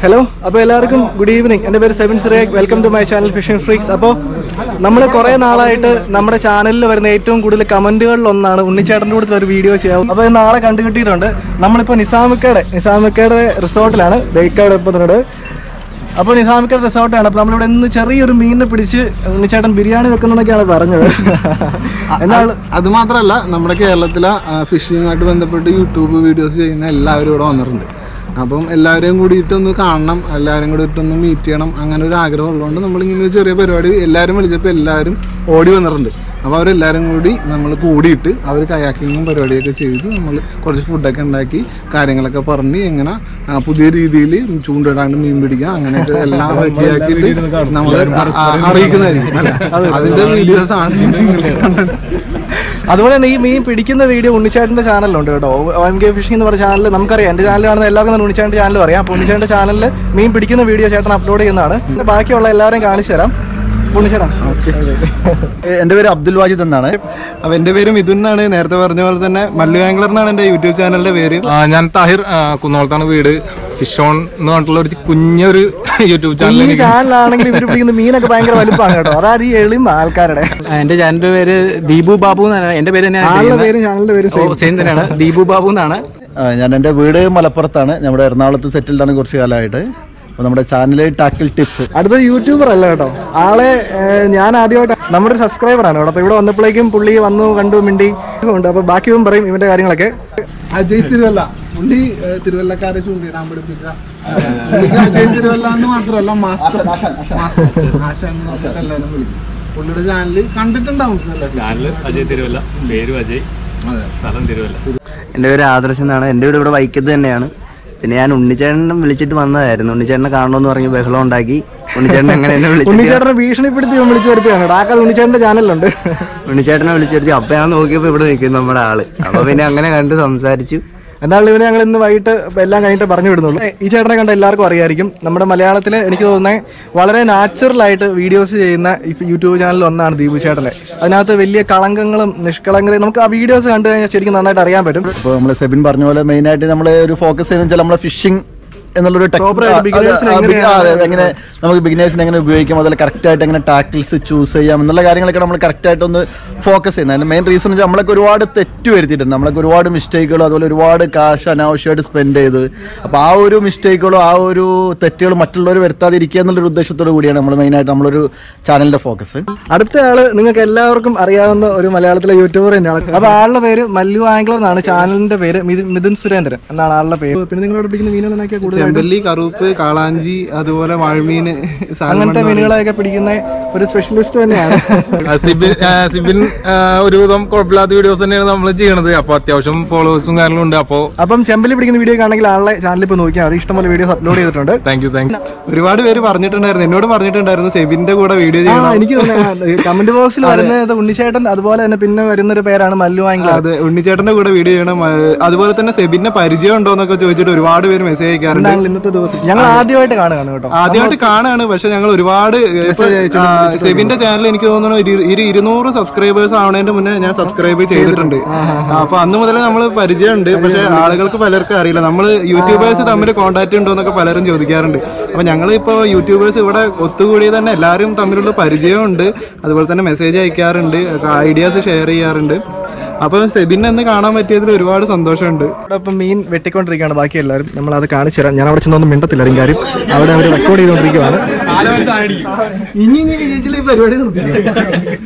Hello അപ്പോൾ എല്ലാവർക്കും good evening എൻ്റെ പേര് seven Cyriac welcome to my channel fishing freaks അപ്പോൾ നമ്മൾ കുറേ നാളായിട്ട് നമ്മുടെ ചാനലിൽ വരുന്ന ഏറ്റവും കൂടുതൽ കമൻറ്റുകളിൽ ഒന്നാണ് ഉണ്ണിച്ചേട്ടൻ്റെ കൂടെ ഒരു വീഡിയോ ചെയ്യാവും അപ്പോൾ നാളെ കണ്ടുകിട്ടിയിട്ടുണ്ട് നമ്മളിപ്പോൾ നിസാമിക്കയുടെ നിസാമിക്കയുടെ റിസോർട്ടിലാണ് ബേക്കാട് എപ്പത്തിനോട് അപ്പോൾ നിസാമിക്കയുടെ റിസോർട്ടാണ് അപ്പോൾ നമ്മളിവിടെ ഇന്ന് ചെറിയൊരു മീനിനെ പിടിച്ച് ഉണ്ണിച്ചേട്ടൻ ബിരിയാണി വെക്കുന്നതൊക്കെയാണ് പറഞ്ഞത് എന്നാൽ അത് മാത്രമല്ല നമ്മുടെ കേരളത്തിലെ ഫിഷിങ്ങുമായിട്ട് ബന്ധപ്പെട്ട് യൂട്യൂബ് വീഡിയോസ് ചെയ്യുന്ന എല്ലാവരും ഇവിടെ വന്നിട്ടുണ്ട് അപ്പം എല്ലാവരെയും കൂടിയിട്ട് ഒന്ന് കാണണം എല്ലാവരും കൂടിയിട്ട് ഒന്ന് മീറ്റ് ചെയ്യണം അങ്ങനെ ഒരു ആഗ്രഹം ഉള്ളതുകൊണ്ട് നമ്മളിങ്ങനെ ഒരു ചെറിയ പരിപാടി എല്ലാവരും വിളിച്ചപ്പോൾ എല്ലാവരും ഓടി വന്നിട്ടുണ്ട് അപ്പോൾ അവരെല്ലാവരും കൂടി നമ്മൾ കൂടിയിട്ട് അവർ കയാക്കിങ്ങും പരിപാടിയൊക്കെ ചെയ്ത് നമ്മൾ കുറച്ച് ഫുഡൊക്കെ ഉണ്ടാക്കി കാര്യങ്ങളൊക്കെ പറഞ്ഞ് എങ്ങനെ ആ, പുതിയ രീതിയിൽ ചൂണ്ടിടാണ്ട് മീൻ പിടിക്കാം അങ്ങനെയൊക്കെ എല്ലാം റെഡിയാക്കിയിട്ട് നമ്മൾ അറിയിക്കുന്നതായിരിക്കും അല്ലേ? അതിന്റെ വീഡിയോസ് ആണ് നിങ്ങൾ കണ്ടത് അതുപോലെ തന്നെ ഈ മീൻ പിടിക്കുന്ന വീഡിയോ ഉണ്ണിച്ചേട്ടൻ്റെ ചാനലുണ്ട് കേട്ടോ എം കെ ഫിഷിംഗ് എന്ന് പറഞ്ഞ ചാനൽ നമുക്കറിയാം എൻ്റെ ചാനൽ കാണുന്ന എല്ലാവർക്കും തന്നെ ഉണ്ണിച്ചേട്ടൻ്റെ ചാനൽ അറിയാം അപ്പോൾ ഉണ്ണിച്ചേട്ടൻ്റെ ചാനലിൽ മീൻ പിടിക്കുന്ന വീഡിയോ ചേട്ടൻ അപ്ലോഡ് ചെയ്യുന്നതാണ് പിന്നെ ബാക്കിയുള്ള എല്ലാവരെയും കാണിച്ചു തരാം ഉണ്ണിച്ചേട്ടാ എൻ്റെ പേര് അബ്ദുൽ വാജിദ് എന്നാണ് അപ്പൊ എന്റെ പേര് മിഥുൻ എന്നാണ് നേരത്തെ പറഞ്ഞ പോലെ തന്നെ മല്ലു ആംഗ്ലർ എന്നാണ് എന്റെ യൂട്യൂബ് ചാനലിന്റെ പേര് ആ, ഞാൻ താഹിർ ആ, കുന്നോളത്താണ് വീട് ഫിഷ് ഓൺ എന്ന് പറഞ്ഞിട്ടുള്ള ഒരു കുഞ്ഞൊരു യൂട്യൂബ് ചാനൽ ഈ ചാനലാണെങ്കിൽ ഇവർ പിടിക്കുന്ന മീനൊക്കെ ഭയങ്കര വലുപ്പമാണ് കേട്ടോ അതായത് ഈ എളിമ ആൾക്കാരുടെ എന്റെ ചാനലിന്റെ പേര് ദീപു ബാബു എന്നാണ് എന്റെ പേര് ആളുടെ പേരും ചാനലിന്റെ പേരും same. സെയിം തന്നെയാണ് ദീപു ബാബു എന്നാണ് ആ, ഞാൻ എൻ്റെ വീട് മലപ്പുറത്താണ് നമ്മുടെ എറണാകുളത്ത് സെറ്റിൽഡാണ് കുറച്ച് കാലമായിട്ട് അപ്പോൾ നമ്മുടെ ചാനൽ ടാക്കിൾ ടിപ്സ് അടുത്ത യൂട്യൂബർ അല്ല കേട്ടോ ആളെ ഏഹ്, ഞാൻ ആദ്യമായിട്ട് നമ്മുടെ ഒരു സബ്സ്ക്രൈബർ ആണ് കേട്ടോ അപ്പൊ ഇവിടെ വന്നപ്പോഴേക്കും പുള്ളി വന്നു കണ്ടു മിണ്ടി ഉണ്ട് അപ്പൊ ബാക്കി ഇവൻ പറയും ഇവന്റെ കാര്യങ്ങളൊക്കെ അജയ് തിരുവല്ല പുള്ളി ഏഹ്, തിരുവല്ലക്കാരെ ചൂണ്ടിയിടാൻ പഠിപ്പിച്ച പുള്ളിക്ക് അജയ് തിരുവല്ല എന്ന് മാത്രമല്ല മാസ്റ്റർ മാസ്റ്റർ ആശാൻ എന്ന് പറഞ്ഞിട്ട് എല്ലാവരും വിളിക്കും പുള്ളിയുടെ ചാനൽ കണ്ടിട്ടുണ്ടാവും അല്ലേ? ചാനൽ അജയ് തിരുവല്ല പേരും അജയ് സ്ഥലം തിരുവല്ല എൻ്റെ പേര് ആദർശ് എന്നാണ് എൻ്റെ വീട് ഇവിടെ വൈക്കത്ത് തന്നെയാണ് പിന്നെ ഞാൻ ഉണ്ണിച്ചേട്ടനെ വിളിച്ചിട്ട് വന്നതായിരുന്നു ഉണ്ണിച്ചേട്ടനെ കാണണമെന്ന് പറഞ്ഞ് ബഹളം ഉണ്ടാക്കി ഉണ്ണിച്ചേട്ടൻ അങ്ങനെ എന്നെ വിളിച്ചിട്ട് ഉണ്ണിച്ചേട്ടനെ ഭീഷണിപ്പെടുത്തി ഇവൻ വിളിച്ചു വരുത്തിയാണ് ആക്കാതെ ഉണ്ണിച്ചേട്ടന്റെ ചാനലുണ്ട് ഉണ്ണിച്ചേട്ടനെ വിളിച്ചിരുത്തി അപ്പം ഞാൻ നോക്കിയപ്പോൾ ഇവിടെ നിൽക്കുന്നു നമ്മുടെ ആള് അപ്പൊ പിന്നെ അങ്ങനെ കണ്ട് സംസാരിച്ചു എന്തായാലും ഇവനെ ഞങ്ങൾ ഇന്ന് വൈകിട്ട് എല്ലാം കഴിഞ്ഞിട്ട് പറഞ്ഞു വിടുന്നുള്ളൂ ഈ ചേട്ടനെ കണ്ട എല്ലാവർക്കും അറിയായിരിക്കും നമ്മുടെ മലയാളത്തിൽ എനിക്ക് തോന്നുന്നത് വളരെ നാച്ചുറൽ ആയിട്ട് വീഡിയോസ് ചെയ്യുന്ന ഈ യൂട്യൂബ് ചാനൽ ഒന്നാണ് ദീപു ചേട്ടനെ അതിനകത്ത് വലിയ കളങ്കങ്ങളും നിഷ്കളങ്കതയും നമുക്ക് ആ വീഡിയോസ് കണ്ടു കഴിഞ്ഞാൽ ശരിക്കും നന്നായിട്ട് അറിയാൻ പറ്റും ഇപ്പോൾ നമ്മൾ സെബിൻ പറഞ്ഞ പോലെ മെയിനായിട്ട് നമ്മൾ ഒരു ഫോക്കസ് ചെയ്യുന്നത് വെച്ചാൽ നമ്മളെ ഫിഷിംഗ് എന്നുള്ളൊരു tech- Proper ആയിട്ട് ആ, beginners ന് ആ, ബി- ആ, അതെ, എങ്ങനെയാണ് എങ്ങനെ നമുക്ക് ബിഗിനേഴ്സിന് എങ്ങനെ ഉപയോഗിക്കാം അതുപോലെ കറക്റ്റ് ആയിട്ട് എങ്ങനെ ടാക്കിൾസ് ചൂസ് ചെയ്യാം എന്നുള്ള കാര്യങ്ങളൊക്കെ നമ്മൾ കറക്റ്റ് ആയിട്ട് ഒന്ന് ഫോക്കസ് ചെയ്യുന്നത് അതിന്റെ മെയിൻ റീസൺ വെച്ചാൽ നമ്മളൊക്കെ ഒരുപാട് തെറ്റ് വരുത്തിയിട്ടുണ്ട് നമ്മളൊക്കെ ഒരുപാട് മിസ്റ്റേക്കുകളും അതുപോലെ ഒരുപാട് കാശ് അനാവശ്യമായിട്ട് സ്പെൻഡ് ചെയ്ത് അപ്പോൾ ആ ഒരു മിസ്റ്റേക്കുകളും ആ ഒരു തെറ്റുകളും മറ്റുള്ളവർ വരുത്താതിരിക്കുക എന്നുള്ളൊരു ഉദ്ദേശത്തോടു കൂടിയാണ് നമ്മൾ മെയിനായിട്ട് നമ്മളൊരു ചാനലിന്റെ ഫോക്കസ് അടുത്ത ആള് നിങ്ങൾക്ക് എല്ലാവർക്കും അറിയാവുന്ന ഒരു മലയാളത്തിലെ യൂട്യൂബർ തന്നെയാണ് അപ്പൊ ആളുടെ പേര് മല്ലു ആംഗ്ലർ എന്നാണ് ചാനലിന്റെ പേര് മിഥുൻ- മിഥുൻ സുരേന്ദ്രൻ എന്നാണ് ആളുടെ പേര് പിന്നെ നിങ്ങളോട് പിടിക്കുന്ന മീനുകളൊക്കെ കൂടുതൽ ചെമ്പല്ലി കറുപ്പ് കാളാഞ്ചി അതുപോലെ വാഴമീൻ അങ്ങനത്തെ മീനുകളെയൊക്കെ പിടിക്കുന്ന ഒരു സ്പെഷ്യലിസ്റ്റ് തന്നെയാണ് ആ, സിബിൻ ആ, സിബിൻ ആ, ഒരുവിധം കുഴപ്പമില്ലാത്ത വീഡിയോസ് തന്നെയാണ് നമ്മൾ ചെയ്യണത് അപ്പൊ അത്യാവശ്യം ഫോളോവേഴ്സും കാര്യങ്ങളും ഉണ്ട് അപ്പോ അപ്പം ചെമ്പല്ലി പിടിക്കുന്ന വീഡിയോ ആണെങ്കിൽ ആളെ ചാനലിൽ ഇപ്പോൾ നോക്കിയാൽ മതി ഇഷ്ടംപോലെ വീഡിയോസ് അപ്ലോഡ് ചെയ്തിട്ടുണ്ട് താങ്ക് യു താങ്ക് യു ഒരുപാട് പേര് പറഞ്ഞിട്ടുണ്ടായിരുന്നു എന്നോട് പറഞ്ഞിട്ടുണ്ടായിരുന്നു സെബിന്റെ കൂടെ വീഡിയോ ആ ചെയ്യണം എനിക്ക് കമന്റ് ബോക്സിൽ വരുന്നത് ഉണ്ണിച്ചേട്ടൻ അതുപോലെ തന്നെ പിന്നെ വരുന്ന ഒരു പേരാണ് മല്ലു ആംഗ്ലർ അതെ ഉണ്ണിച്ചേട്ടന്റെ കൂടെ വീഡിയോ ചെയ്യണം ആ, അതുപോലെ തന്നെ സെബിന്റെ പരിചയം ഉണ്ടോ എന്നൊക്കെ ചോദിച്ചിട്ട് ഒരുപാട് പേര് മെസ്സേജ് അയക്കാറുണ്ട് എന്താണ് ഇന്നത്തെ ദിവസം ഞങ്ങൾ ആദ്യമായിട്ട് കാണുകയാണ് കേട്ടോ ആദ്യമായിട്ട് കാണാണ് പക്ഷെ ഞങ്ങൾ ഒരുപാട് ഇപ്പൊ, ആ, സെബിന്റെ ചാനൽ എനിക്ക് തോന്നുന്നു ഒരു ഒരു ഇരുന്നൂറ് സബ്സ്ക്രൈബേഴ്സ് ആവണതിന്റെ മുന്നേ ഞാൻ സബ്സ്ക്രൈബ് ചെയ്തിട്ടുണ്ട് ആ, അപ്പൊ അന്ന് മുതലേ നമ്മൾ പരിചയമുണ്ട് പക്ഷെ ആളുകൾക്ക് പലർക്കും അറിയില്ല നമ്മൾ യൂട്യൂബേഴ്സ് തമ്മിൽ കോൺടാക്ട് ഉണ്ടോ എന്നൊക്കെ പലരും ചോദിക്കാറുണ്ട് അപ്പൊ ഞങ്ങൾ ഇപ്പോൾ യൂട്യൂബേഴ്സ് ഇവിടെ ഒത്തുകൂടി തന്നെ എല്ലാവരും തമ്മിലുള്ള പരിചയമുണ്ട് അതുപോലെ തന്നെ മെസ്സേജ് അയക്കാറുണ്ട് ഐഡിയാസ് ഷെയർ ചെയ്യാറുണ്ട് അപ്പൊ സെബിനെ എന്ന് കാണാൻ പറ്റിയതിൽ ഒരുപാട് സന്തോഷമുണ്ട് ഇവിടെ ഇപ്പം മീൻ വെട്ടിക്കൊണ്ടിരിക്കുകയാണ് ബാക്കി എല്ലാവരും നമ്മൾ അത് കാണിച്ചു തരാം ഞാൻ അവിടെ ചെന്നൊന്നും മിണ്ടത്തില്ല അറിയും കാര്യം അവിടെ അവർ റെക്കോർഡ് ചെയ്തുകൊണ്ടിരിക്കുകയാണ് ഇനി ഇനി വിജയിച്ചില്ല ഈ പരിപാടി നിർത്തി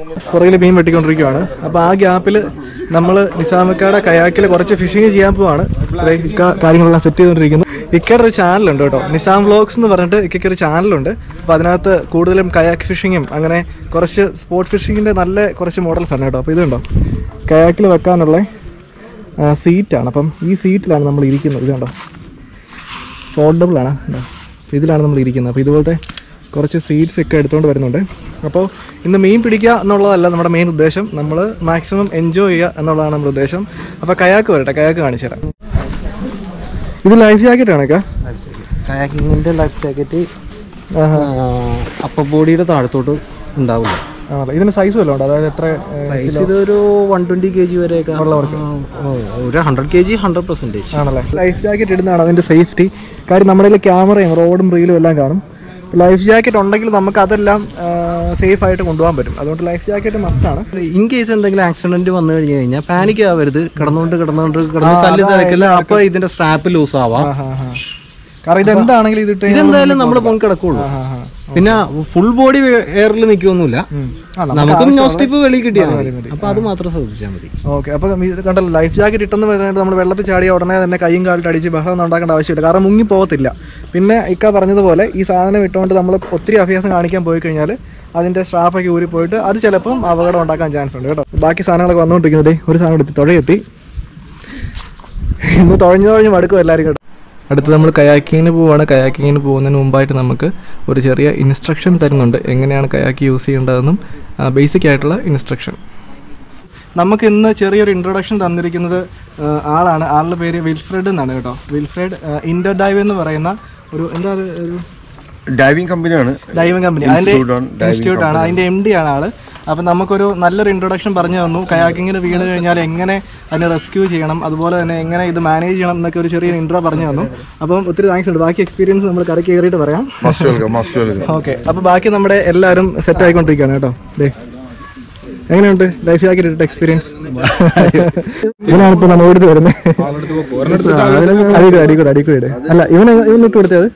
പുറകിൽ മീൻ വെട്ടിക്കൊണ്ടിരിക്കുകയാണ് അപ്പോൾ ആ ഗ്യാപ്പിൽ നമ്മൾ നിസാമക്കാടെ കയാക്കിൽ കുറച്ച് ഫിഷിങ് ചെയ്യാൻ പോവാണ് ഇവിടെ ഇക്ക കാര്യങ്ങളെല്ലാം സെറ്റ് ചെയ്തുകൊണ്ടിരിക്കുന്നു ഇക്കയുടെ ഒരു ചാനലുണ്ട് കേട്ടോ നിസാം വ്ലോഗ്സ് എന്ന് പറഞ്ഞിട്ട് ഇക്കയ്ക്ക് ഒരു ചാനലുണ്ട് അപ്പോൾ അതിനകത്ത് കൂടുതലും കയാക്ക് ഫിഷിങ്ങും അങ്ങനെ കുറച്ച് സ്പോർട്ട് ഫിഷിങ്ങിൻ്റെ നല്ല കുറച്ച് മോഡൽസ് ആണ് കേട്ടോ അപ്പോൾ ഇതുണ്ടോ കയാക്കിൽ വെക്കാനുള്ള സീറ്റാണ് അപ്പം ഈ സീറ്റിലാണ് നമ്മൾ ഇരിക്കുന്നത് ഇത് കണ്ടോ ഫോൾഡബിൾ ആണ് കണ്ടോ ഇതിലാണ് നമ്മൾ ഇരിക്കുന്നത് അപ്പോൾ ഇതുപോലത്തെ കുറച്ച് സീറ്റ്സ് ഒക്കെ എടുത്തുകൊണ്ട് വരുന്നുണ്ട് അപ്പോൾ ഇന്ന് മീൻ പിടിക്കുക എന്നുള്ളതല്ല നമ്മുടെ മെയിൻ ഉദ്ദേശം നമ്മൾ മാക്സിമം എൻജോയ് ചെയ്യുക എന്നുള്ളതാണ് നമ്മുടെ ഉദ്ദേശം അപ്പോൾ കയാക്ക് വരട്ടെ കയാക്ക് കാണിച്ചു തരാം ഇത് ലൈഫ് ജാക്കറ്റ് ആണൊക്കെ കയാക്കിങ്ങിന്റെ ലൈഫ് ജാക്കറ്റ് അപ്പർ ബോഡിയുടെ താഴത്തോട്ട് ഉണ്ടാവില്ല ആണല്ലോ ഇതിന് സൈസ് വല്ലതും ഉണ്ടോ അതായത് എത്ര സൈസ് ഇതൊരു വൺ ട്വന്റി കെ ജി വരെയൊക്കെ ആ, ഒരു hundred K G hundred percentage ആണല്ലേ ലൈഫ് ജാക്കറ്റ് ഇടുന്നതാണ് അതിൻ്റെ സേഫ്റ്റി കാര്യം നമ്മുടെ കയ്യിൽ ക്യാമറയും റോഡും റീലും എല്ലാം കാണും ലൈഫ് ജാക്കറ്റ് ഉണ്ടെങ്കിൽ നമുക്ക് അതെല്ലാം സേഫ് ആയിട്ട് കൊണ്ടുപോകാൻ പറ്റും അതുകൊണ്ട് ലൈഫ് ജാക്കറ്റ് മസ്റ്റാണ് ഇൻ കേസ് എന്തെങ്കിലും ആക്സിഡന്റ് വന്നു കഴിഞ്ഞു കഴിഞ്ഞാൽ പാനിക് ആവരുത് കിടന്നുകൊണ്ട് കിടന്നുകൊണ്ട് കിടന്ന് തല്ലി തിരക്കില്ല അപ്പൊ ഇതിന്റെ സ്ട്രാപ്പ് ലൂസ് ആവാം കാരണം ഇതെന്താണെങ്കിലും ഇതിട്ട് കഴിഞ്ഞാൽ ഇതെന്തായാലും നമ്മൾ മുൻ കിടക്കുള്ളൂ പിന്നെ ഫുൾ ബോഡി എയറിൽ നിൽക്കൊന്നുമില്ല നമുക്ക് നോസ്റ്റിപ്പ് വെളി കിട്ടിയാൽ മതി അപ്പൊ അത് മാത്രം ശ്രദ്ധിച്ചാൽ മതി ഓക്കെ അപ്പോൾ ഇത് കണ്ടല്ലോ ലൈഫ് ജാക്കറ്റ് ഇട്ടെന്ന് പറഞ്ഞിട്ട് നമ്മൾ വെള്ളത്തിൽ ചാടിയ ഉടനെ തന്നെ കൈയും കാലിട്ട് അടിച്ച് ബഹളം ഒന്നും ഉണ്ടാക്കേണ്ട ആവശ്യമില്ല കാരണം മുങ്ങി പോകത്തില്ല പിന്നെ ഇക്ക പറഞ്ഞതുപോലെ ഈ സാധനം ഇട്ടുകൊണ്ട് നമ്മൾ ഒത്തിരി അഭ്യാസം കാണിക്കാൻ പോയി കഴിഞ്ഞാൽ അതിൻ്റെ സ്ട്രാഫൊക്കെ ഊരി പോയിട്ട് അത് ചിലപ്പം അപകടം ഉണ്ടാക്കാൻ ചാൻസ് ഉണ്ട് കേട്ടോ ബാക്കി സാധനങ്ങളൊക്കെ വന്നുകൊണ്ടിരിക്കുന്നത് ദേ ഒരു സാധനം എടുത്ത് തുഴയെത്തി ഇന്ന് തുഴഞ്ഞു തുഴഞ്ഞ് മടുക്കും എല്ലാവരും കേട്ടോ അടുത്ത് നമ്മൾ കയാക്കിങ്ങിന് പോവുകയാണ് കയാക്കിങ്ങിന് പോകുന്നതിന് മുമ്പായിട്ട് നമുക്ക് ഒരു ചെറിയ ഇൻസ്ട്രക്ഷൻ തരുന്നുണ്ട് എങ്ങനെയാണ് കയാക്കി യൂസ് ചെയ്യേണ്ടതെന്നും ബേസിക് ആയിട്ടുള്ള ഇൻസ്ട്രക്ഷൻ നമുക്ക് ഇന്ന് ചെറിയൊരു ഇൻട്രൊഡക്ഷൻ തന്നിരിക്കുന്നത് ആ, ആളാണ് ആളുടെ പേര് വിൽഫ്രെഡ് എന്നാണ് കേട്ടോ വിൽഫ്രെഡ് ഇൻഡർ ഡൈവ് എന്ന് പറയുന്ന ഒരു എന്താ അത് ഒരു ഡൈവിംഗ് കമ്പനിയാണ് ഡൈവിംഗ് കമ്പനി അതിന്റെ Institute on Diving ഇൻസ്റ്റിറ്റ്യൂട്ട് ആണ് അതിന്റെ എം ഡി ആണ് ആള് അപ്പം നമുക്കൊരു നല്ലൊരു ഇൻട്രൊഡക്ഷൻ പറഞ്ഞു തന്നു കയാക്കിങ്ങിന് വീണ് കഴിഞ്ഞാൽ എങ്ങനെ അതിനെ റെസ്ക്യൂ ചെയ്യണം അതുപോലെ തന്നെ എങ്ങനെ ഇത് മാനേജ് ചെയ്യണം എന്നൊക്കെ ഒരു ചെറിയ ഇൻട്രോ പറഞ്ഞു തന്നു അപ്പം ഒത്തിരി താങ്ക്സ് ഉണ്ട് ബാക്കി എക്സ്പീരിയൻസ് നമ്മൾ കറി കയറിയിട്ട് പറയാം must welcome must welcome okay അപ്പോൾ ബാക്കി നമ്മുടെ എല്ലാവരും സെറ്റ് ആയിക്കൊണ്ടിരിക്കുകയാണ് കേട്ടോ ദേ എങ്ങനെയുണ്ട് ലൈഫ് ജാക്കറ്റ് ഇട്ടിട്ട് എക്സ്പീരിയൻസ് ഇവനാണ് ഇപ്പോൾ നമ്മൾ എടുത്ത് വരുന്നത് അടിക്കൂടെ അടിക്കൂടെ അടിക്കൂടെ അല്ല ഇവൻ ഇവൻ ഇട്ട് കൊടുത്തത്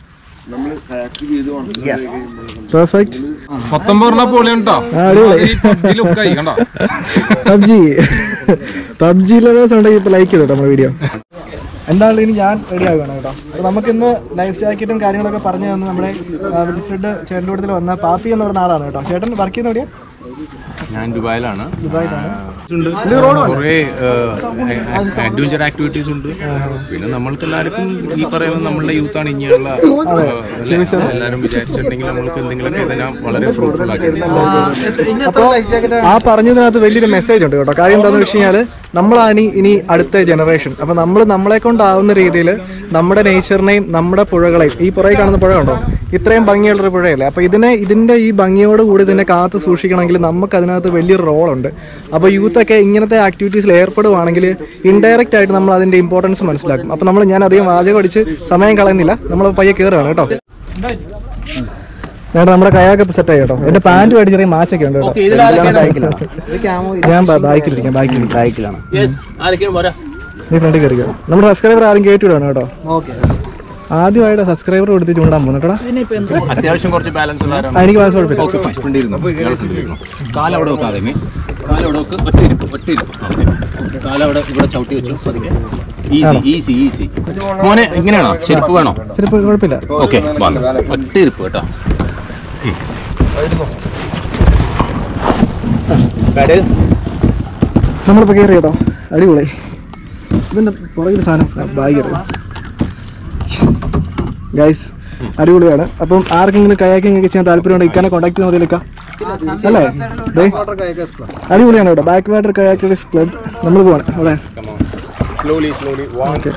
പെർഫെക്റ്റ് പത്തൊമ്പത് പറഞ്ഞ പൊളിയാണ് കേട്ടോ ആ, അടിപൊളി. ഈ PUBG look ആയി കണ്ടോ പബ്ജി പബ്ജി ലവേഴ്സ് ഉണ്ടെങ്കിൽ ഇപ്പൊ ലൈക്ക് ചെയ്തോ നമ്മുടെ വീഡിയോ എന്തായാലും ഇനി ഞാൻ റെഡി ആവുകയാണ് കേട്ടോ അപ്പോൾ നമുക്കിന്ന് ലൈഫ് ജാക്കറ്റും കാര്യങ്ങളൊക്കെ പറഞ്ഞു തന്ന് നമ്മുടെ വിൽഫ്രെഡ് ചേട്ടൻ്റെ കൂട്ടത്തിൽ വന്ന പാപ്പി എന്ന് പറഞ്ഞ ആളാണ് കേട്ടോ ചേട്ടൻ വർക്ക് ചെയ്യുന്ന എവിടെയാ ഞാൻ ദുബായിലാണ് ദുബായിലാണ് കുറേ അഡ്വഞ്ചർ ആക്ടിവിറ്റീസ് ഉണ്ട് പിന്നെ നമ്മൾക്ക് എല്ലാവർക്കും ഈ പറയുന്ന നമ്മളുടെ യൂത്താണ് ഇനിയുള്ള ഏഹ്, എല്ലാവരും വിചാരിച്ചിട്ടുണ്ടെങ്കിൽ നമ്മൾക്ക് എന്തെങ്കിലുമൊക്കെ ഇതിനെ വളരെ ഫ്രൂട്ട്ഫുൾ ആക്കി ആ പറഞ്ഞതിനകത്ത് വലിയൊരു മെസ്സേജ് ഉണ്ട് കേട്ടോ കാര്യം എന്താണെന്ന് വെച്ച് കഴിഞ്ഞാൽ നമ്മളാണ് ഇനി അടുത്ത ജനറേഷൻ അപ്പൊ നമ്മൾ നമ്മളെ കൊണ്ടാവുന്ന രീതിയിൽ നമ്മുടെ നേച്ചറിനെയും നമ്മുടെ പുഴകളെയും ഈ പുറകെ കാണുന്ന പുഴ ഉണ്ടോ ഇത്രയും ഭംഗിയുള്ളൊരു പുഴയല്ലേ അപ്പൊ ഇതിനെ ഇതിന്റെ ഈ ഭംഗിയോട് കൂടി ഇതിനെ കാത്തു സൂക്ഷിക്കണമെങ്കിൽ നമുക്ക് അതിനകത്ത് വലിയൊരു റോളുണ്ട് അപ്പോൾ യൂത്തൊക്കെ ഇങ്ങനത്തെ ആക്ടിവിറ്റീസിൽ ഏർപ്പെടുവാണെങ്കിൽ ഇൻഡയറക്റ്റ് ആയിട്ട് നമ്മൾ അതിന്റെ ഇമ്പോർട്ടൻസ് മനസ്സിലാക്കും അപ്പോൾ നമ്മൾ ഞാൻ അധികം വാചകം അടിച്ച് സമയം കളയുന്നില്ല നമ്മൾ പയ്യെ കയറുകയാണ് കേട്ടോ വേണ്ട നമ്മുടെ കയാക്കത്ത് സെറ്റ് ആയി കേട്ടോ എന്റെ പാന്റ് വേണ്ടി ചെറിയ മാച്ചൊക്കെ ഉണ്ട് കേട്ടോ ഞാൻ ബാക്കിലിരിക്കാം ബാക്കിൽ ബാക്കിലാണ് നീ ഫ്രണ്ടിൽ കയറിക്കോ നമ്മുടെ സബ്സ്ക്രൈബർ ആരും കയറ്റിവിടാണ് കേട്ടോ ആദ്യമായിട്ട് സബ്സ്ക്രൈബർ കൊടുത്ത് ചൂണ്ടാൻ പോകുന്നു കേട്ടോ അത്യാവശ്യം കുറച്ച് ബാലൻസ് ഉള്ള ആ, എനിക്ക് മനസ്സ് കുഴപ്പമില്ല കാലവിടെ വെക്കാതെ കാലവിടെ വെക്ക് ഒറ്റ ഇരിപ്പ് ഒറ്റ ഇരിപ്പ് കാലവിടെ ഇവിടെ ചവിട്ടി വെച്ചു പതുക്കെ ഈസി ഈസി ഈസി മോനെ ഇങ്ങനെയാണോ ചെരുപ്പ് വേണോ ശരി ഇപ്പൊ കുഴപ്പമില്ല ഓക്കെ ഒറ്റ ഇരിപ്പ് കേട്ടോ നമ്മളിപ്പോ കയറി കേട്ടോ അടിപൊളി ഇതിന്റെ പുറകിൽ സാധനം ബാഗ് ഗൈസ് അടിപൊളിയാണ് അപ്പം ആർക്കെങ്കിലും കയാക്കിംഗ് ഒക്കെ ചെയ്യാൻ താല്പര്യമുണ്ട് ഇക്കാനെ കോൺടാക്ട് ചെയ്യുന്ന മതിയിലേക്കാം അല്ലേ ദേ, അടിപൊളിയാണ് കേട്ടോ ബാക്ക് വാട്ടർ കയാക്കേഴ്സ് ക്ലബ് നമ്മൾ പോവാണ് അവിടെ സ്ലോലി സ്ലോലി വൺ ഓക്കെ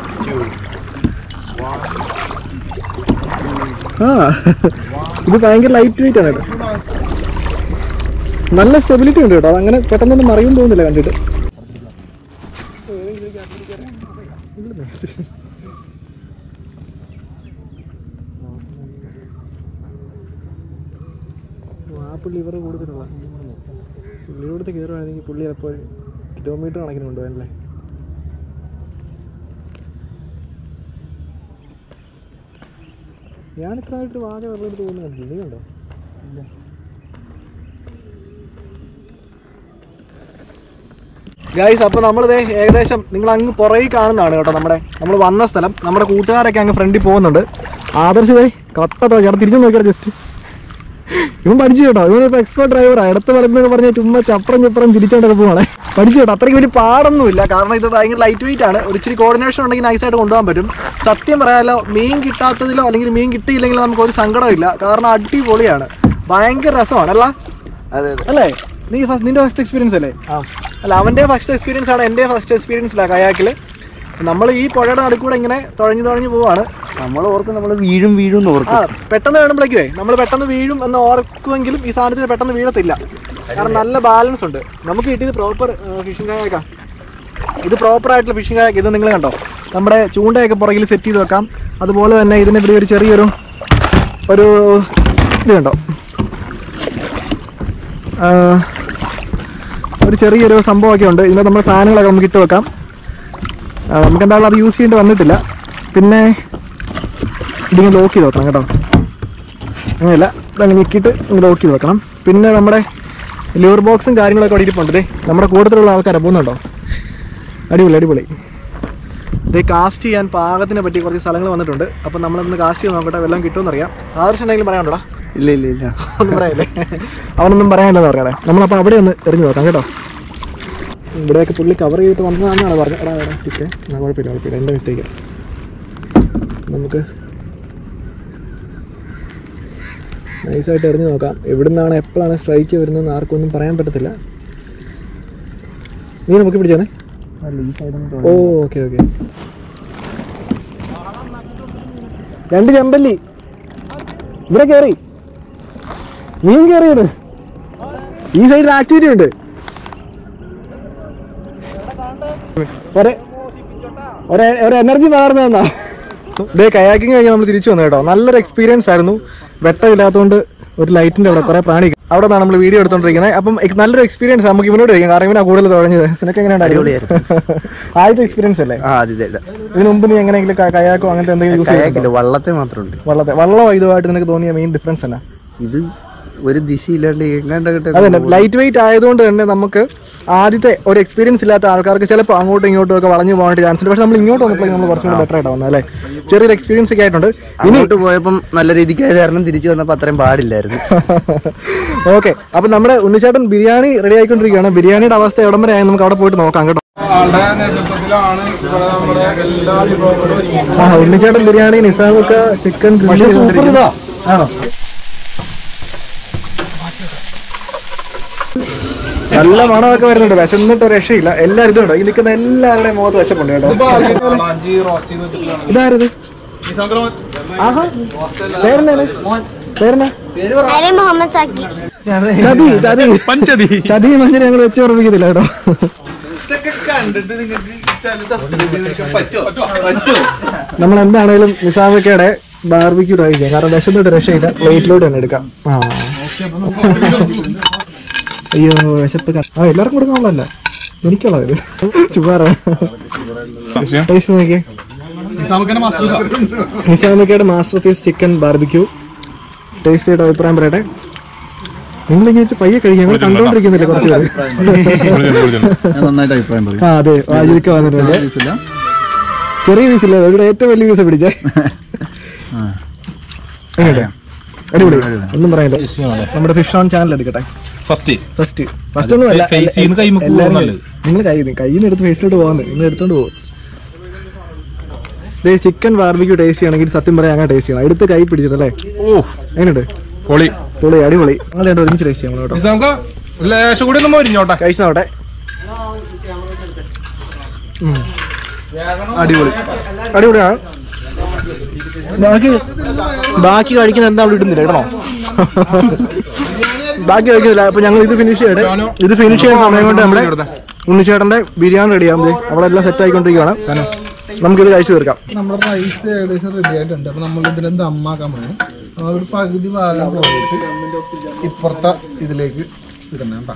ആ ഇത് ഭയങ്കര ലൈറ്റ് വെയിറ്റ് ആണ് കേട്ടോ നല്ല സ്റ്റെബിലിറ്റി ഉണ്ട് കേട്ടോ അങ്ങനെ പെട്ടെന്നൊന്നും മറിയും തോന്നുന്നില്ല കണ്ടിട്ട് ആ പുള്ളി ഇവർ കൂടുതലുള്ള പുള്ളിയോടത്ത് കയറുവാണെങ്കിൽ പുള്ളി ചിലപ്പോൾ കിലോമീറ്റർ കണക്കിന് കൊണ്ടുപോകാനല്ലേ ഞാൻ ഇത്ര ആയിട്ട് വാച വെറുതെ തോന്നുന്നു കണ്ടില്ല നീ കണ്ടോ ഇല്ല ഗൈസ് അപ്പോൾ നമ്മളിത് ഏകദേശം നിങ്ങൾ അങ്ങ് പുറകിൽ കാണുന്നതാണ് കേട്ടോ നമ്മുടെ നമ്മൾ വന്ന സ്ഥലം നമ്മുടെ കൂട്ടുകാരൊക്കെ അങ്ങ് ഫ്രണ്ടിൽ പോകുന്നുണ്ട് ആദർശ് ഇതേ കട്ട ചേട്ടാ തിരിഞ്ഞു നോക്കിയാൽ ജസ്റ്റ് ഇവൻ പഠിച്ചു കേട്ടോ ഇവൻ ഇപ്പൊ എക്സ്പേർട്ട് ഡ്രൈവറാണ് അടുത്ത് വരുന്നൊക്കെ പറഞ്ഞ ചുമ്മാ ചപ്പറം ചപ്പറം തിരിച്ചോണ്ടൊക്കെ പോവാണേ പഠിച്ചു കേട്ടോ അത്രയ്ക്ക് വലിയ പാടൊന്നുമില്ല കാരണം ഇത് ഭയങ്കര ലൈറ്റ് വെയിറ്റ് ആണ് ഒരു ഇച്ചിരി കോർഡിനേഷൻ ഉണ്ടെങ്കിൽ നൈസായിട്ട് കൊണ്ടുപോകാൻ പറ്റും സത്യം പറയാലോ മീൻ കിട്ടാത്തതിലോ അല്ലെങ്കിൽ മീൻ കിട്ടിയില്ലെങ്കിലോ നമുക്ക് ഒരു സങ്കടമില്ല കാരണം അടിപൊളിയാണ് ഭയങ്കര രസമാണ് അല്ല അല്ലേ നീ ഫസ്റ്റ് നിന്റെ ഫസ്റ്റ് എക്സ്പീരിയൻസ് അല്ലേ അല്ല അവന്റെ ഫസ്റ്റ് എക്സ്പീരിയൻസ് ആണ് എൻ്റെ ഫസ്റ്റ് എക്സ്പീരിയൻസ് ഇല്ല കയാക്കിൽ നമ്മൾ ഈ പുഴയുടെ നടുക്കൂടെ ഇങ്ങനെ തുഴഞ്ഞു തുഴഞ്ഞു പോവാണ് നമ്മൾ ഓർക്കും നമ്മൾ വീഴും വീഴും എന്ന് ഓർക്കും ആ പെട്ടെന്ന് വേണമെങ്കിലേ നമ്മൾ പെട്ടെന്ന് വീഴും എന്ന് ഓർക്കുമെങ്കിലും ഈ സാധനത്തിന് പെട്ടെന്ന് വീഴത്തില്ല കാരണം നല്ല ബാലൻസ് ഉണ്ട് നമുക്ക് കിട്ടിയത് പ്രോപ്പർ ഫിഷിംഗ് കായക്കാം ഇത് പ്രോപ്പർ ആയിട്ടുള്ള ഫിഷിംഗ് കായക്ക് ഇത് നിങ്ങൾ കണ്ടോ നമ്മുടെ ചൂണ്ടയൊക്കെ പുറകിൽ സെറ്റ് ചെയ്ത് വെക്കാം അതുപോലെ തന്നെ ഇതിന് ഇവിടെ ഒരു ചെറിയൊരു ഒരു ഇത് കണ്ടോ ആ, ഒരു ചെറിയൊരു സംഭവമൊക്കെ ഉണ്ട് ഇതിന് നമ്മുടെ സാധനങ്ങളൊക്കെ നമുക്ക് ഇട്ട് വെക്കാം ആ, നമുക്ക് എന്തായാലും അത് യൂസ് ചെയ്യേണ്ടി വന്നിട്ടില്ല പിന്നെ ഇതിങ്ങനെ ലോക്ക് ചെയ്ത് വെക്കണം കേട്ടോ അങ്ങനെയല്ല ഇതങ്ങനെ ഞെക്കിയിട്ട് ഇങ്ങനെ ലോക്ക് ചെയ്ത് വെക്കണം പിന്നെ നമ്മുടെ ലിവർ ബോക്സും കാര്യങ്ങളൊക്കെ അവിടെ ഇരിപ്പുണ്ട് ദേ നമ്മുടെ കൂട്ടത്തിലുള്ള ആൾക്കാരെ പോകുന്നുണ്ടോ അടിപൊളി അടിപൊളി ഇത് കാസ്റ്റ് ചെയ്യാൻ പാകത്തിനെ പറ്റി കുറച്ച് സ്ഥലങ്ങൾ വന്നിട്ടുണ്ട് അപ്പം നമ്മളൊന്ന് കാസ്റ്റ് ചെയ്ത് നോക്കട്ടെ വല്ലതും കിട്ടുമെന്നറിയാം ആദർശം എന്തെങ്കിലും പറയാനുണ്ടോടാ ഇല്ല ഇല്ല ഇല്ല ഒന്നും പറയാനില്ലേ അവനൊന്നും പറയാനില്ലെന്ന് പറയണേ നമ്മളപ്പോൾ അവിടെ ഒന്ന് എറിഞ്ഞു നോക്കാം കേട്ടോ ഇവിടെയൊക്കെ പുള്ളി കവർ ചെയ്തിട്ട് വന്നതാണെന്നാണ് പറഞ്ഞത് എടാ എടാ ടീച്ചേ എന്നാ കുഴപ്പമില്ല കുഴപ്പമില്ല എൻ്റെ മിസ്റ്റേക്ക് നമുക്ക് നൈസായിട്ട് എറിഞ്ഞു നോക്കാം എവിടുന്നാണ് എപ്പോഴാണ് സ്ട്രൈക്ക് വരുന്നതെന്ന് ആർക്കൊന്നും പറയാൻ പറ്റത്തില്ല നീ നമുക്ക് പിടിച്ചേ ഓ ഓക്കെ ഓക്കെ രണ്ട് ചെമ്പല്ലി ഇവിടെ കയറി മീൻ കയറിയത് ഈ സൈഡിൽ ആക്ടിവിറ്റി ഉണ്ട് ഒരു ഒരു- ഒരു എനർജി മാറുന്നതെന്നാ ഇതേ കയാക്കിങ് കഴിഞ്ഞ് നമ്മൾ തിരിച്ചു വന്നു കേട്ടോ നല്ലൊരു എക്സ്പീരിയൻസ് ആയിരുന്നു വെട്ടമില്ലാത്തതുകൊണ്ട് ഒരു ലൈറ്റിന്റെ അവിടെ കുറെ പ്രാണി അവിടെ നിന്നാണ് നമ്മൾ വീഡിയോ എടുത്തോണ്ടിരിക്കുന്നത് അപ്പം എക്- നല്ലൊരു എക്സ്പീരിയൻസ് നമുക്ക് ഇവനോട് കഴിക്കാം കാരണം ഇവനാ കൂടുതൽ തുടങ്ങിയത് നിനക്ക് എങ്ങനെയാണ് ആദ്യത്തെ എക്സ്പീരിയൻസ് അല്ലേ ആ അതെ അതെ ഇതിനു മുമ്പ് നീ എങ്ങനെയെങ്കിലും ക- കയാക്കോ അങ്ങനത്തെ എന്തെങ്കിലും യൂസ് ചെയ്തിട്ടുണ്ടോ കയാക്കില്ല വള്ളത്തെ മാത്രമുണ്ട് വള്ളത്തെ വള്ളം ഇതുമായിട്ട് നിനക്ക് തോന്നിയ മെയിൻ ഡിഫറൻസ് എന്നാ ഇത് ഒരു ദിശയില്ലാണ്ട് എങ്ങാണ്ടൊക്കെ അതെ ലൈറ്റ് വെയിറ്റ് ആയതുകൊണ്ട് തന്നെ നമുക്ക് ആദ്യത്തെ ഒരു എക്സ്പീരിയൻസ് ഇല്ലാത്ത ആൾക്കാർക്ക് ചിലപ്പോൾ അങ്ങോട്ടും ഇങ്ങോട്ടും ഒക്കെ വളഞ്ഞു പോകാനായിട്ട് ചാൻസ് ഉണ്ട് പക്ഷെ നമ്മൾ ഇങ്ങോട്ട് വന്നപ്പോഴേക്കും നമ്മൾ കുറച്ചുകൂടി ബെറ്റർ ആയിട്ട് വന്നത് അല്ലേ ചെറിയൊരു എക്സ്പീരിയൻസ് ഒക്കെ ആയിട്ടുണ്ട് ഇങ്ങോട്ട് പോയപ്പം നല്ല രീതിക്ക് ആയത് കാരണം തിരിച്ചു വന്നപ്പോൾ അത്രയും പാടില്ലായിരുന്നു ഓക്കെ അപ്പൊ നമ്മുടെ ഉണ്ണിച്ചേട്ടൻ ബിരിയാണി റെഡി ആയിക്കൊണ്ടിരിക്കുകയാണ് ബിരിയാണിയുടെ അവസ്ഥ എവിടം വരെ ആയി നമുക്ക് അവിടെ പോയിട്ട് നോക്കാം കേട്ടോ ആളുടെ നേതൃത്വത്തിലാണ് ഇവിടെ നമ്മുടെ എല്ലാ വിഭവങ്ങളും ഒരുങ്ങുന്നത്. ആ ഉണ്ണിച്ചേട്ടൻ ബിരിയാണി നിസാമൊക്കെ ചിക്കൻ ആണോ നല്ല മണമൊക്കെ വരുന്നുണ്ട് വിശന്നിട്ട് ഒരു രക്ഷയില്ല എല്ലാവരും ഇതുണ്ടോ ഈ നിൽക്കുന്ന എല്ലാവരുടെയും മുഖത്ത് വിശപ്പുണ്ട് കേട്ടോ വളാഞ്ചി റോസ്റ്റ് ചെയ്ത് വെച്ചിട്ടുള്ളതാണ്. ഇതാരത് ആഹാ പേരെന്നാണ് പേരെന്നാ അരെ മുഹമ്മദ് സാക്കി ചതി ചതി പഞ്ചതി ചതി മഞ്ഞൾ ഞങ്ങൾ വെച്ച് ഉറപ്പിക്കത്തില്ല കേട്ടോ നമ്മൾ എന്താണേലും നിസാമക്കയുടെ ബാർബിക്യൂ ട്രൈ ചെയ്യാം കാരണം വിശന്നിട്ട് രക്ഷയില്ല പ്ലേറ്റിലോട്ട് തന്നെ എടുക്കാം ആ അയ്യോ വിശപ്പ് ക- ആ എല്ലാവർക്കും കൊടുക്കാനുള്ളതല്ല എനിക്കുള്ളത് ചുമ്മാറ ടേസ്റ്റ് നോക്കിയേ നിസാമക്കയുടെ masterpiece chicken barbecue taste ചെയ്തിട്ട് അഭിപ്രായം പറയട്ടെ നിങ്ങൾ ഇങ്ങനെ പയ്യെ കഴിക്കും ഞങ്ങൾ കണ്ടോണ്ടിരിക്കുന്നില്ല കുറച്ച് പേര് ഞാൻ നന്നായിട്ട് അഭിപ്രായം പറയും ആ അതെ വാജിരിക്ക വന്നിട്ടുണ്ട് പീസില്ല ചെറിയ പീസില്ല ഇവിടെ ഏറ്റവും വലിയ പീസ് പിടിച്ചേ എങ്ങനെയുണ്ട്? അടിപൊളി ഒന്നും പറയാനില്ല നമ്മുടെ ഫിഷ് ഓൺ ചാനൽ എടുക്കട്ടെ ഫസ്റ്റ് ഫസ്റ്റ് ഫസ്റ്റ് ഒന്നും അല്ല Face ന്ന് കൈമ പോകും എല്ലാവരും നല്ലത്. നിങ്ങൾ കൈ കയ്യിൽ നിന്ന് എടുത്ത് ഫേസിലോട്ട് പോകുന്നത് നിങ്ങൾ എടുത്തോണ്ട് പോകും ദേ ചിക്കൻ ബാർബിക്യൂ ടേസ്റ്റ് ചെയ്യണമെങ്കിൽ സത്യം പറയാൻ അങ്ങനെ ടേസ്റ്റ് ചെയ്യണം എടുത്ത് കൈ പിടിച്ചിട്ടല്ലേ ഓ എങ്ങനെയുണ്ട് പൊളി പൊളി അടിപൊളി നിങ്ങൾ രണ്ടും ഒരുമിച്ച് ടേസ്റ്റ് ചെയ്യണം കേട്ടോ ഇത് നമുക്ക് ലേശം കൂടി ഒന്ന് മൊരിഞ്ഞോട്ടെ കഴിച്ചു നോട്ടെ അടിപൊളി അടിപൊളിയാണ് ബാക്കി ബാക്കി കഴിക്കുന്ന എന്താ അവിടെ ഇടുന്നില്ല കേട്ടോ ബാക്കി കഴിക്കുന്നില്ല അപ്പൊ ഞങ്ങൾ ഇത് ഫിനിഷ് ചെയ്യട്ടെ ഇത് ഫിനിഷ് ചെയ്യുന്ന സമയം കൊണ്ട് നമ്മുടെ ഉണ്ണിച്ചേട്ടന്റെ ബിരിയാണി റെഡിയാകും ദേ അവിടെ എല്ലാം സെറ്റ് ആയിക്കൊണ്ടിരിക്കുകയാണ് നമുക്കിത് കഴിച്ചു തീർക്കാം നമ്മുടെ റൈസ് ഏകദേശം റെഡി ആയിട്ടുണ്ട് അപ്പൊ നമ്മൾ ഇതിനെ ദമ്മാക്കാൻ പോകും നമ്മളൊരു പകുതി ഭാഗം പോയിട്ട് ഇപ്പുറത്തെ ഇതിലേക്ക് ഇടണം കേട്ടോ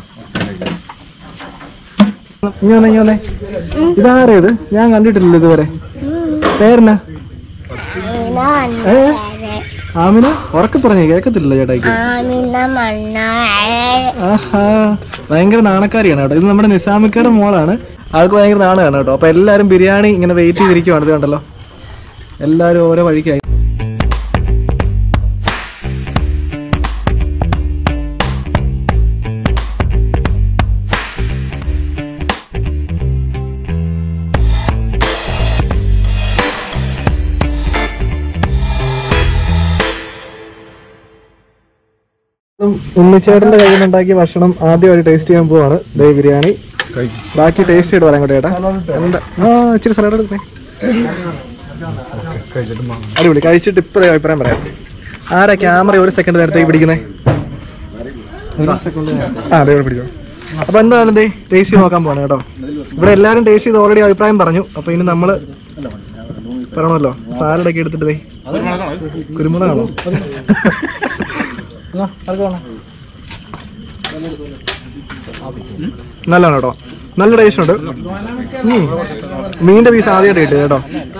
ഇങ്ങനെ ഇങ്ങനെ ഇതാരാ ഇത് ഞാൻ കണ്ടിട്ടില്ല ഇതുവരെ പേരെന്നാ ഏ ആമിന ഉറക്കെ പറഞ്ഞു കേൾക്കത്തില്ല ചേട്ടായിക്ക് ആമിന മണ്ണ ആഹാ ഭയങ്കര നാണക്കാരിയാണ് കേട്ടോ ഇത് നമ്മുടെ നിസാമിക്കയുടെ മോളാണ് ആൾക്ക് ഭയങ്കര നാണമാണ് കേട്ടോ അപ്പൊ എല്ലാരും ബിരിയാണി ഇങ്ങനെ വെയിറ്റ് ചെയ്തിരിക്കുവാണ് ഇത് കണ്ടല്ലോ എല്ലാരും ഓരോ വഴിക്കായി ഉണ്ണിച്ചേട്ടന്റെ കയ്യിൽ നിന്നുണ്ടാക്കിയ ഭക്ഷണം ആദ്യമായിട്ട് ടേസ്റ്റ് ചെയ്യാൻ പോവാണ് ദേ ബിരിയാണി ബാക്കി ടേസ്റ്റ് ചെയ്ത് പറയാൻ കൂടെ ചേട്ടാ എന്താ ആ ഇച്ചിരി സലാഡ് എടുത്തേ അടിപൊളി കഴിച്ചിട്ട് ഇപ്പഴേ അഭിപ്രായം പറയാം ആരാ ക്യാമറ ഒരു സെക്കൻഡ് നേരത്തേക്ക് പിടിക്കുന്നേ ആ അതെ ഇവിടെ പിടിച്ചോ അപ്പൊ എന്താണ് ദേ ടേസ്റ്റ് ചെയ്ത് നോക്കാൻ പോവാണ് കേട്ടോ ഇവിടെ എല്ലാരും ടേസ്റ്റ് ചെയ്ത് ഓൾറെഡി അഭിപ്രായം പറഞ്ഞു അപ്പൊ ഇനി നമ്മള് പറയണമല്ലോ സാലഡ് ഒക്കെ എടുത്തിട്ട് ദേ കുരുമുളകാണോ ആ, അതൊക്കെ വേണം. നല്ലതാണ് കേട്ടോ നല്ല ടേസ്റ്റ് ഉണ്ട് ഉം. മീനിന്റെ പീസ് ആദ്യമായിട്ട് കിട്ടിയത് കേട്ടോ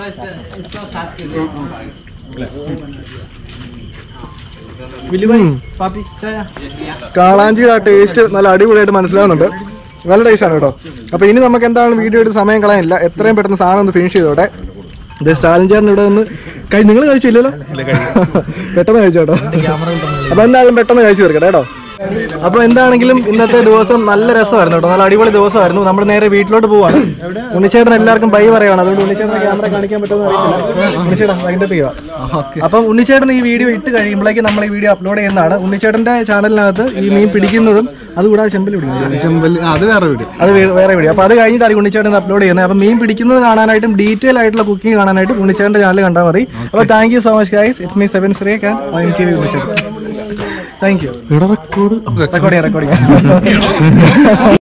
ഉം. കാളാഞ്ചിയുടെ ആ ടേസ്റ്റ് നല്ല അടിപൊളിയായിട്ട് മനസ്സിലാവുന്നുണ്ട് നല്ല ടേസ്റ്റ് ആണ് കേട്ടോ അപ്പൊ ഇനി നമുക്ക് എന്താണ് വീഡിയോ എടുത്ത് സമയം കളയാനില്ല എത്രയും പെട്ടെന്ന് സാധനം ഒന്ന് ഫിനിഷ് ചെയ്തോട്ടെ ഇത് സ്റ്റാലിൻ ചേട്ടൻ ഇവിടെ നിന്ന് നിങ്ങൾ കഴിച്ചില്ലല്ലോ പെട്ടെന്ന് കഴിച്ചു കേട്ടോ അപ്പൊ എന്തായാലും പെട്ടെന്ന് കഴിച്ചു തീർക്കട്ടെ കേട്ടോ അപ്പൊ എന്താണെങ്കിലും ഇന്നത്തെ ദിവസം നല്ല രസമായിരുന്നു കേട്ടോ നല്ല അടിപൊളി ദിവസമായിരുന്നു നമ്മൾ നേരെ വീട്ടിലോട്ട് പോവാണ് ഉണ്ണിച്ചേട്ടൻ എല്ലാവർക്കും ബൈ പറയാണ് അതുകൊണ്ട് ഉണ്ണിച്ചേട്ടൻ ക്യാമറ കാണിക്കാൻ പറ്റുമെന്ന് അറിയത്തില്ല ഉണ്ണിച്ചേട്ടൻ വൈകിട്ട് ചെയ്യുക അപ്പം ഉണ്ണിച്ചേട്ടൻ ഈ വീഡിയോ ഇട്ട് കഴിയുമ്പോഴേക്കും നമ്മൾ ഈ വീഡിയോ അപ്ലോഡ് ചെയ്യുന്നതാണ് ഉണ്ണിച്ചേട്ടന്റെ ചാനലിനകത്ത് ഈ മീൻ പിടിക്കുന്നതും അതുകൂടാതെ ചെമ്പൽ പിടിക്കുന്നത് ചെമ്പല്ലി അത് വേറെ വീട് അത് വേ- വേറെ വീഡിയോ അപ്പൊ അത് കഴിഞ്ഞിട്ടാണ് ഉണ്ണിച്ചേട്ടൻ അപ്ലോഡ് ചെയ്യുന്നത് അപ്പൊ മീൻ പിടിക്കുന്നത് കാണാനായിട്ടും ഡീറ്റെയിൽ ആയിട്ടുള്ള കുക്കിംഗ് കാണാനായിട്ടും ഉണ്ണിച്ചേട്ടന്റെ ചാനൽ കണ്ടാൽ മതി അപ്പൊ thank you so much guys it's me seven ശ്രീക്ക് ഐ എം കെ ഉണ്ണിച്ചേട്ടൻ താങ്ക് യു റെക്കോർഡ് റെക്കോർഡ് ചെയ്യാം റെക്കോർഡ് ചെയ്യാം